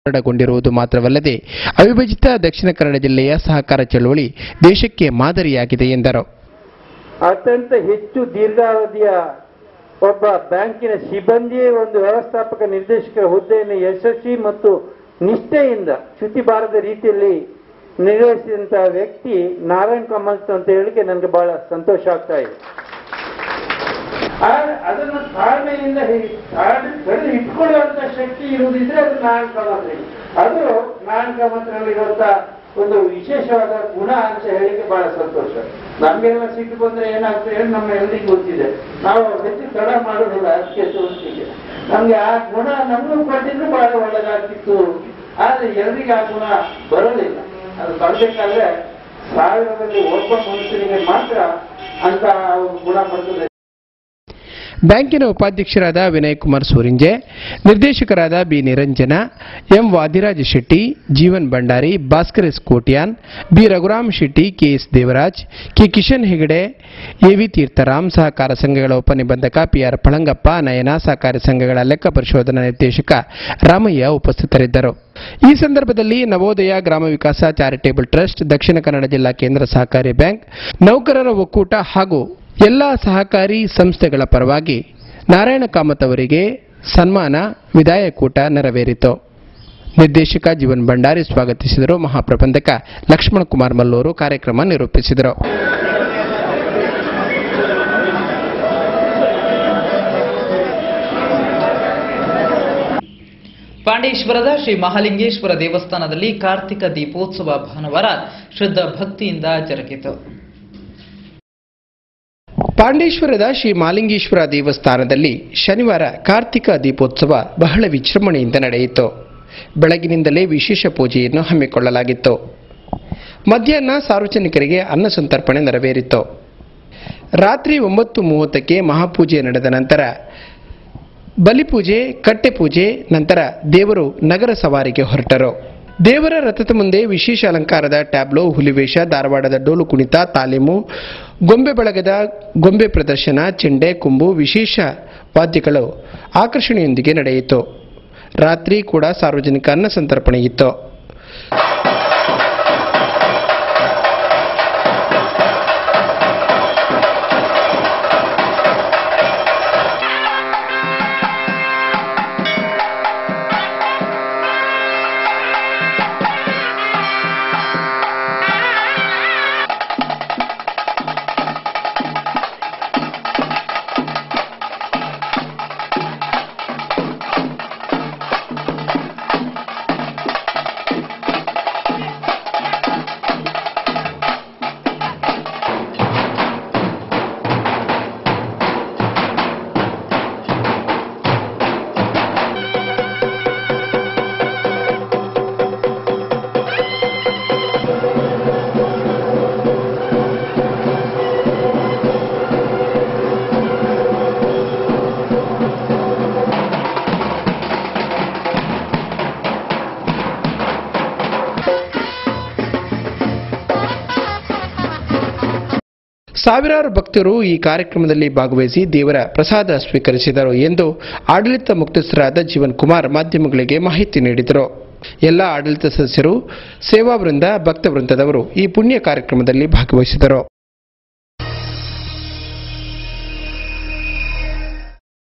ಹೊರಡಗೊಂಡಿರುವುದು ಮಾತ್ರವಲ್ಲದೆ ಅವಿಭಜಿತ ದಕ್ಷಿಣ ಕನ್ನಡ ಜಿಲ್ಲೆಯ ಸಹಕಾರ ಚಳವಳಿ ದೇಶಕ್ಕೆ ಮಾದರಿಯಾಗಿದೆ ಎಂದರು ಅತ್ಯಂತ ಹೆಚ್ಚು ದೀರ್ಘಾವಧಿಯ ಒಬ್ಬ ಬ್ಯಾಂಕಿನ ಸಿಬ್ಬಂದಿಯೇ ಒಂದು ವ್ಯವಸ್ಥಾಪಕ ನಿರ್ದೇಶಕರ ಹುದ್ದೆಯನ್ನು ಯಶಸ್ವಿ ಮತ್ತು ನಿಷ್ಠೆಯಿಂದ ಚ್ಯುತಿ ಬಾರದ ರೀತಿಯಲ್ಲಿ ನಿರ್ವಹಿಸಿದಂತಹ ವ್ಯಕ್ತಿ ನಾರಾಯಣ್ ಕಮಲ್ಸ್ ಅಂತ ಹೇಳಿಕೆ ನನಗೆ ಬಹಳ ಸಂತೋಷ ಆಗ್ತಾ ಇದೆ ಆದ್ರೆ ಅದನ್ನು ತಾಳ್ಮೆಯಿಂದ ಹಿ- ತಾಳ್ಮೆ ತಡೆದು ಇಟ್ಕೊಳ್ಳುವಂತ ಶಕ್ತಿ ಇರುವುದಿದ್ರೆ ಅದು ನಾರಾಯಣ್ ಕಮಲ್ ಅದು ನಾರಾಯಣ್ ಕಮಲ್ನಲ್ಲಿರುವಂತ ಒಂದು ವಿಶೇಷವಾದ ಗುಣ ಅಂತ ಹೇಳಿಕೆ ಬಹಳ ಸಂತೋಷ ನಮ್ಗೆಲ್ಲ ಸಿಟ್ಟು ಬಂದ್ರೆ ಏನಾಗ್ತದೆ ಹೇಳಿ ನಮ್ಮ ಎಲ್ರಿಗೂ ಗೊತ್ತಿದೆ ನಾವು ಹೆಚ್ಚು ತಡ ಮಾಡೋದಿಲ್ಲ ಅದಕ್ಕೆ ತೋರಿಸ್ಲಿಕ್ಕೆ ನಮ್ಗೆ ಆ ಗುಣ ನಮಗೂ ಕೊಟ್ಟಿದ್ರು ಬಹಳ ಒಳ್ಳೆದಾಗ್ತಿತ್ತು ಆದ್ರೆ ಎಲ್ರಿಗೂ ಆ ಗುಣ ಬರೋದಿಲ್ಲ ಅದು ಬರ್ಬೇಕಾದ್ರೆ ಸಾವಿರದಲ್ಲಿ ಒಬ್ಬ ಮನುಷ್ಯನಿಗೆ ಮಾತ್ರ ಅಂತ ಗುಣ ಬರ್ತದೆ ಬ್ಯಾಂಕಿನ ಉಪಾಧ್ಯಕ್ಷರಾದ ವಿನಯ್ ಕುಮಾರ್ ಸೂರಿಂಜೆ ನಿರ್ದೇಶಕರಾದ B Niranjana M Vadiraja Shetty Jeevan Bhandari Bhaskar S Kotian B Raghuram Shetty KS Devaraj K Kishan Hegde AV Theertharam ಸಹಕಾರ ಸಂಘಗಳ ಉಪನಿಬಂಧಕ ಪಿಆರ್ ಪಳಂಗಪ್ಪ ನಯನ ಸಹಕಾರಿ ಸಂಘಗಳ ಲೆಕ್ಕ ಪರಿಶೋಧನಾ ನಿರ್ದೇಶಕ ರಾಮಯ್ಯ ಉಪಸ್ಥಿತರಿದ್ದರು ಈ ಸಂದರ್ಭದಲ್ಲಿ ನವೋದಯ ಗ್ರಾಮ ವಿಕಾಸ ಚಾರಿಟೇಬಲ್ ಟ್ರಸ್ಟ್ ದಕ್ಷಿಣ ಕನ್ನಡ ಜಿಲ್ಲಾ ಕೇಂದ್ರ ಸಹಕಾರಿ ಬ್ಯಾಂಕ್ ನೌಕರರ ಒಕ್ಕೂಟ ಹಾಗೂ ಎಲ್ಲ ಸಹಕಾರಿ ಸಂಸ್ಥೆಗಳ ಪರವಾಗಿ ನಾರಾಯಣ ಕಾಮತ್ ಅವರಿಗೆ ಸನ್ಮಾನ ವಿದಾಯಕೂಟ ನೆರವೇರಿತು ನಿರ್ದೇಶಕ ಜೀವನ್ ಭಂಡಾರಿ ಸ್ವಾಗತಿಸಿದರು ಮಹಾಪ್ರಬಂಧಕ ಲಕ್ಷ್ಮಣ ಕುಮಾರ್ ಮಲ್ಲೂರು ಕಾರ್ಯಕ್ರಮ ನಿರೂಪಿಸಿದರು ಪಾಂಡೇಶ್ವರದ ಶ್ರೀ ಮಹಾಲಿಂಗೇಶ್ವರ ದೇವಸ್ಥಾನದಲ್ಲಿ ಕಾರ್ತಿಕ ದೀಪೋತ್ಸವ ಭಾನುವಾರ ಶ್ರದ್ಧಾ ಭಕ್ತಿಯಿಂದ ಜರುಗಿತು ಪಾಂಡೇಶ್ವರದ ಶ್ರೀ ಮಾಲಿಂಗೇಶ್ವರ ದೇವಸ್ಥಾನದಲ್ಲಿ ಶನಿವಾರ ಕಾರ್ತಿಕ ದೀಪೋತ್ಸವ ಬಹಳ ವಿಜೃಂಭಣೆಯಿಂದ ನಡೆಯಿತು ಬೆಳಗಿನಿಂದಲೇ ವಿಶೇಷ ಪೂಜೆಯನ್ನು ಹಮ್ಮಿಕೊಳ್ಳಲಾಗಿತ್ತು ಮಧ್ಯಾಹ್ನ ಸಾರ್ವಜನಿಕರಿಗೆ ಅನ್ನ ಸಂತರ್ಪಣೆ ನೆರವೇರಿತು ರಾತ್ರಿ ಒಂಬತ್ತು ಮೂವತ್ತಕ್ಕೆ ಮಹಾಪೂಜೆ ನಡೆದ ನಂತರ ಬಲಿಪೂಜೆ ಕಟ್ಟೆಪೂಜೆ ನಂತರ ದೇವರು ನಗರ ಸವಾರಿಗೆ ಹೊರಟರು ದೇವರ ರಥದ ಮುಂದೆ ವಿಶೇಷ ಅಲಂಕಾರದ ಟ್ಯಾಬ್ಲೋ ಹುಲಿವೇಷ ಧಾರವಾಡದ ಡೋಲು ಕುಣಿತ ತಾಲೀಮು ಗೊಂಬೆ ಬಳಗದ ಗೊಂಬೆ ಪ್ರದರ್ಶನ ಚೆಂಡೆ ಕೊಂಬು ವಿಶೇಷ ವಾದ್ಯಗಳು ಆಕರ್ಷಣೆಯೊಂದಿಗೆ ನಡೆಯಿತು ರಾತ್ರಿ ಕೂಡ ಸಾರ್ವಜನಿಕ ಅನ್ನ ಸಂತರ್ಪಣೆ ಇತ್ತು ಸಾವಿರಾರು ಭಕ್ತರು ಈ ಕಾರ್ಯಕ್ರಮದಲ್ಲಿ ಭಾಗವಹಿಸಿ ದೇವರ ಪ್ರಸಾದ ಸ್ವೀಕರಿಸಿದರು ಎಂದು ಆಡಳಿತ ಮುಖ್ಯಸ್ಥರಾದ ಜೀವನ್ ಕುಮಾರ್ ಮಾಧ್ಯಮಗಳಿಗೆ ಮಾಹಿತಿ ನೀಡಿದರು ಎಲ್ಲ ಆಡಳಿತ ಸದಸ್ಯರು ಸೇವಾ ವೃಂದ ಭಕ್ತ ವೃಂದದವರು ಈ ಪುಣ್ಯ ಕಾರ್ಯಕ್ರಮದಲ್ಲಿ ಭಾಗವಹಿಸಿದರು